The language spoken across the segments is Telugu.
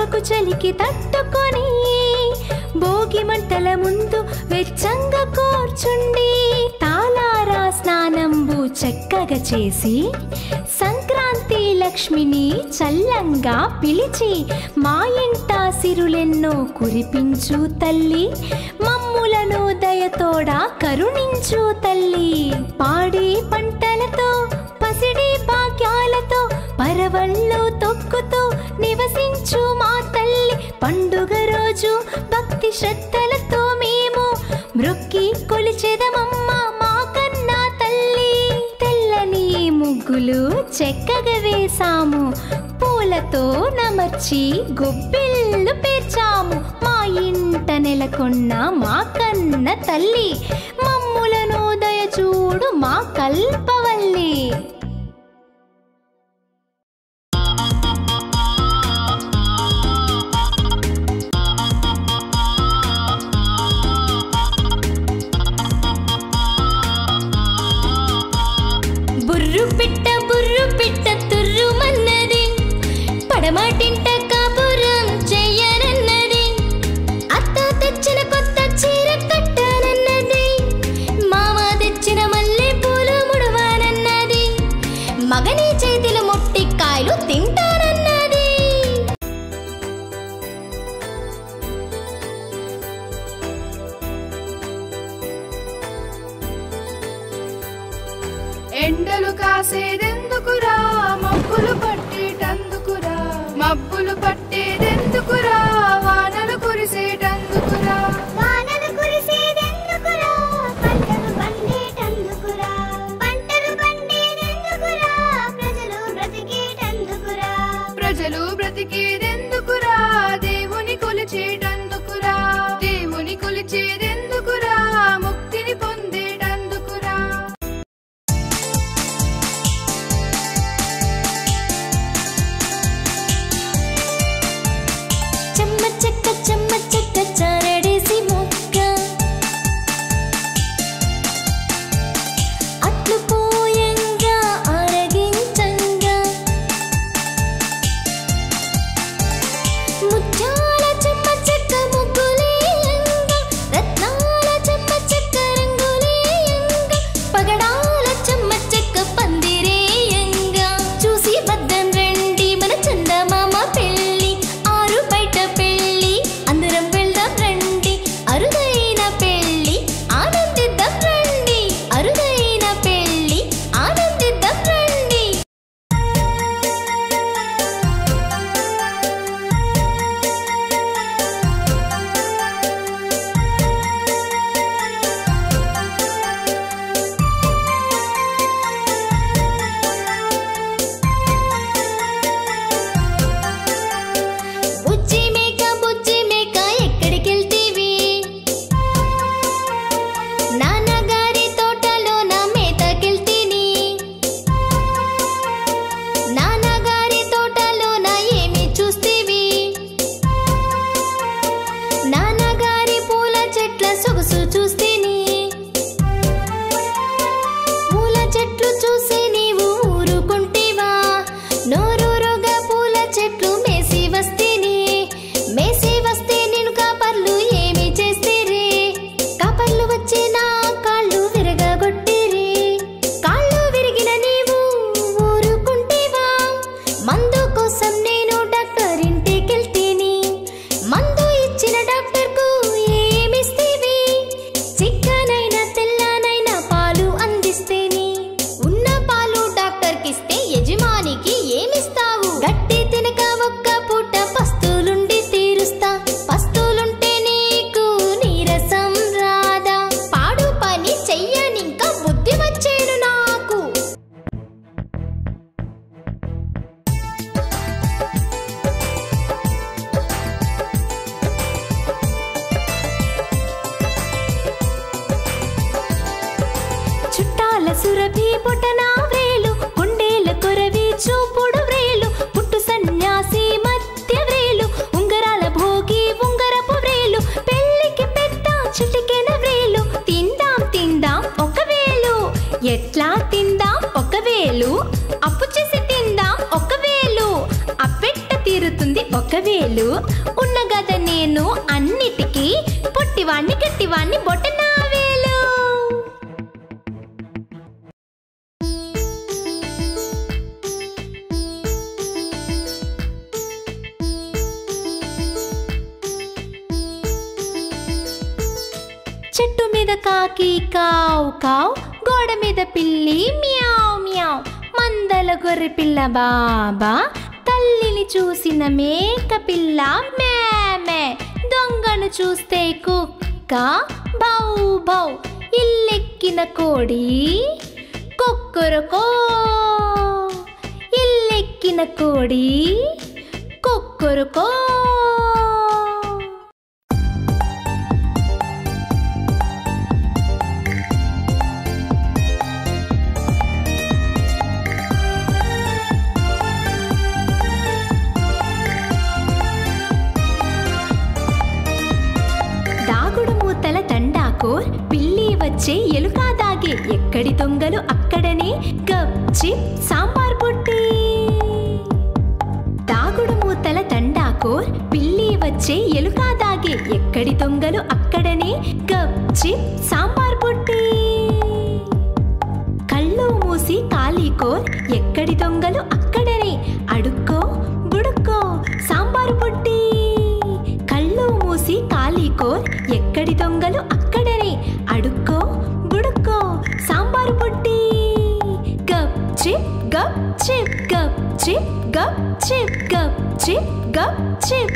ఆకు చలికి తట్టుకొని భోగి మంటల ముందు వెచ్చంగా కూర్చుండి తాలారా స్నానంబు చక్కగా చేసి సంక్రాంతి లక్ష్మిని చల్లంగా పిలిచి మా ఇంట సిరులెన్నో కురిపించు తల్లి మమ్ములను దయతోడా కరుణించు తల్లి పాడి పంటలతో పసిడి భాగ్యాలతో పరవళ్ళు తొక్కుతూ నివసించు మా తల్లి పండుగ రోజు భక్తి శ్రద్ధలతో మేము మృక్కి కొలిచెదమమ్మ మా కన్నా తల్లి తెల్లని ముగ్గులు చెక్కగా వేసాము పూలతో నమర్చి గొబ్బిళ్ళు పేర్చాము మా ఇంట నెలకొన్న మా కన్న తల్లి మమ్ములను దయచూడు మా కల్పవల్లి బుర్రు పిట్ట బుర్రు పిట్ట తుర్రు మన్నది పడమాటింట కాపురం చెయ్యనన్నది అత్త తెచ్చిన కొత్త చీర కట్టనన్నది మామ తెచ్చిన మల్లె పూలు ముడవానన్నది మగని చేతిలో మొట్టి కాయలు తింటానన్నది ఎండలు కాసేదెందుకురా మబ్బులు పట్టేటందుకురా మబ్బులు పట్టేదెందుకురా వానలు కురిసేటందుకురా వానలు కురిసేదెందుకురా పంటలు పండేటందుకురా పంటలు పండేదెందుకురా ప్రజలు బ్రతికేటందుకురా ప్రజలు బ్రతికేదెందుకురా దేవుని కొలిచేటందుకురా దేవుని కొలిచేదెందుకురా ముక్తిని పొందేటందుకురా చెమ్మ చెక్క చెమ్మ చెక్క చారడేసి మొక్క అట్లు పోయంగా ఆరగించంగా ముత్యాల చెమ్మ చెక్క ముగ్గులేయంగా రత్నాల చెమ్మ చెక్క రంగులేయంగా పగడాల చెమ్మ చెక్క పందిరేయంగా చూసి వద్దం రండి మన చందమామ పెళ్ళి ఆరు బయట పెళ్ళి అందరం వెళ్దాం రండి అరుదైన పెళ్ళి ఆనందిద్దాం రండి అరుదైన పెళ్ళి ఆనందిద్దాం రండి బుజ్జి మేక బుజ్జి మేక ఎక్కడికెళ్తీవి నాన్నగారి తోటలో నా మేతకెళ్తీని నాన్నగారి తోటలో నా ఏమి చూస్తీవి నాన్నగారి పూల చెట్ల సొగసు చూస్తేని పూల చెట్లు చూసి నీవు ఊరుకుంటేవా నోరూరుగా పూల చెట్లు మేసి వస్తేని మేసి వస్తే నేను కాపర్లు ఏమి చేస్తేరే కాపర్లు వచ్చి నా కాళ్ళు విరగగొట్టిరే కాళ్ళు విరిగిన నీవు ఊరుకుంటేవా మందు కోసం నేను డాక్టర్ ఇంటికెళ్తేని మందు ఇచ్చిన డాక్టర్ కు ఏమిస్తేవి చిక్కనైన తెల్లనైన పాలు అందిస్తేని ఉన్న పాలు డాక్టర్ కిస్తే యజమానికి ఏమిస్తావు గట్టి తినక ఒక్క పూట పస్తులుండి తీరుస్తా పస్తులుంటే నీకు నీరసం రాదా పాడు పని చెయ్యనింకా బుద్ధి వచ్చేను నాకు చుట్టాల సురభి పుటనా వ్రేలు కొండేల కొరవి చూపుడు వ్రేలు పుట్టు సన్యాసి మధ్య వ్రేలు ఉంగరాల భోగి ఉంగరపు వ్రేలు పెళ్ళికి పెద్ద చిటికెన వ్రేలు తిందాం తిందాం ఒక వేలు ఎట్లా తిందాం ఒక వేలు అప్పు చేసి తిందాం ఒక వేలు అప్పెట్ట తీరుతుంది ఒక ఒక్క వేలు ఉన్న గద నేను అన్నిటికీ పొట్టివాణ్ణి గట్టివాణ్ణి బొట్టనా వేలు చెట్టు మీద కాకి కావు కావు గోడ మీద పిల్లి మ్యావ్ మ్యావ్ మందల గొర్రె పిల్ల బాబా తల్లిని చూసిన మేక పిల్ల మే మే దొంగను చూస్తే కుక్క బౌ బౌ ఇల్లెక్కిన కోడి కొక్కరకో ఇల్లెక్కిన కోడి కొక్కరకో దాగుడు మూతల తండాకోర్ పిల్లి వచ్చే ఎలుక దాగే ఎక్కడి దొంగలు అక్కడనే గప్చి సాంబార్ బుట్టి దాగుడు మూతల తండాకోర్ పిల్లి వచ్చే ఎలుక దాగే ఎక్కడి దొంగలు అక్కడనే గప్చి సాంబార్ బుట్టి కళ్ళు మూసి కాలీకోర్ ఎక్కడి దొంగలు అక్కడనే అడుక్కో బుడుక్కో సాంబారు బుట్టి కళ్ళు మూసి కాలీకోర్ ఎక్కడి దొంగలు అక్కడనే అడుక్కో బుడుక్కో సాంబారు బుట్టి గప్ చిప్ గప్ చిప్ గప్ చిప్ గప్ చిప్ గప్ చిప్ గప్ చిప్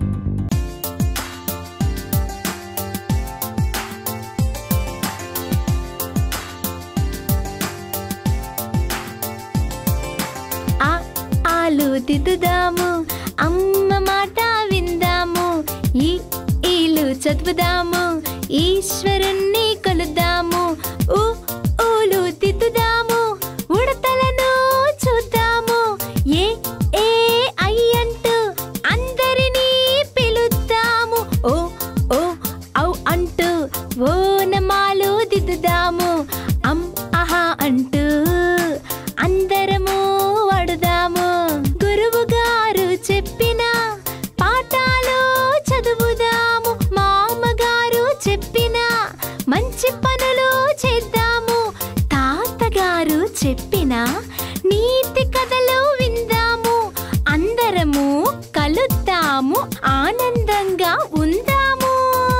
ఆ ఆలు దిద్దుదాము అమ్మ మాట విందాము ఈ ఈలు చదువుదాము ఈశ్వరుణ్ణి కొలుద్దాము ఊ ఊలు దిద్దుదాము ఉడతలను చూద్దాము ఏ ఏ ఐ అంటూ అందరినీ పిలుద్దాము ఓ ఓ ఔ అంటూ ఓనమాలు దిద్దుదాము అం అహా అంటూ అందరము వాడుదాము గురువు గారు చెప్పిన పాఠాలు చదువుదాము మామగారు చెప్పిన మంచి పనులు చేద్దాము తాతగారు చెప్పిన నీతి కథలు విందాము అందరము కలుద్దాము ఆనందంగా ఉందాము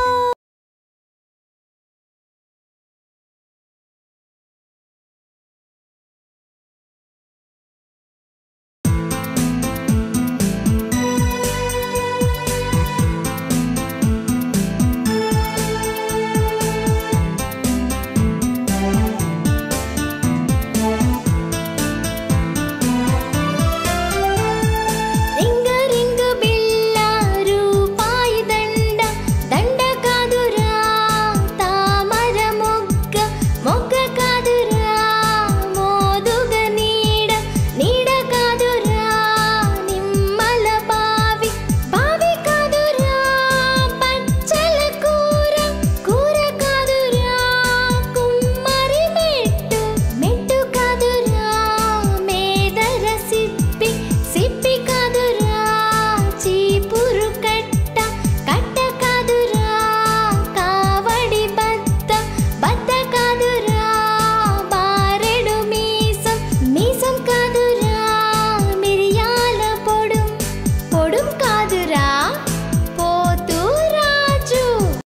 రింగ రింగ బిళ్ళ రూపాయి దండ దండ కాదురా తామర మొగ్గ మొగ్గ కాదురా మోదుగ నీడ నీడ కాదురా నిమ్మల బావి బావి కాదురా పచ్చల కూర కూర కాదురా కుమ్మరి మెట్టు మెట్టు కాదురా మేదర సిప్పి సిప్పి కాదురా చీపురు కట్ట కట్ట కాదురా కావడి బద్ద బద్ద కాదురా బారెడు మీసం మీసం కాదురా మిరియాల పొడుం పొడుం కాదురా పోతూ రాజు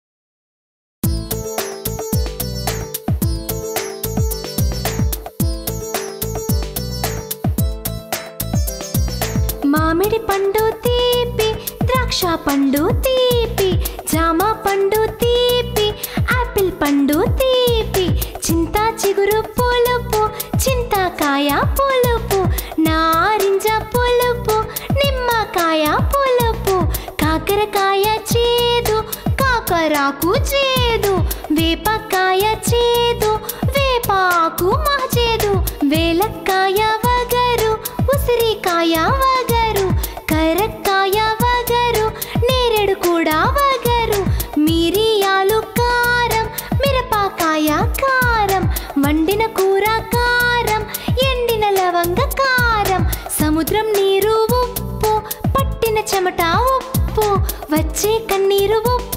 మామిడి పండు తీపి ద్రాక్ష పండు తీపి జామ పండు తీపి ఆపిల్ పండు తీపి చింత చిగురు పులుపు చింతకాయ పులుపు నారింజ పులుపు నిమ్మకాయ పులుపు కాకరకాయ చేదు కాకరాకు చేదు వేపకాయ చేదు వేపాకు మహచేదు వేలక్కాయ వగరు ఉసిరికాయ వగరు కరక్కాయ వగరు నేరేడు కూడా వగరు మిరియాలు కారం మిరపకాయ కారం వండిన కూర కారం ఎండిన లవంగ కారం సముద్రం నీరు ఉప్పు పట్టిన చెమట చెమట ఉప్పు వచ్చే కన్నీరు ఉప్పు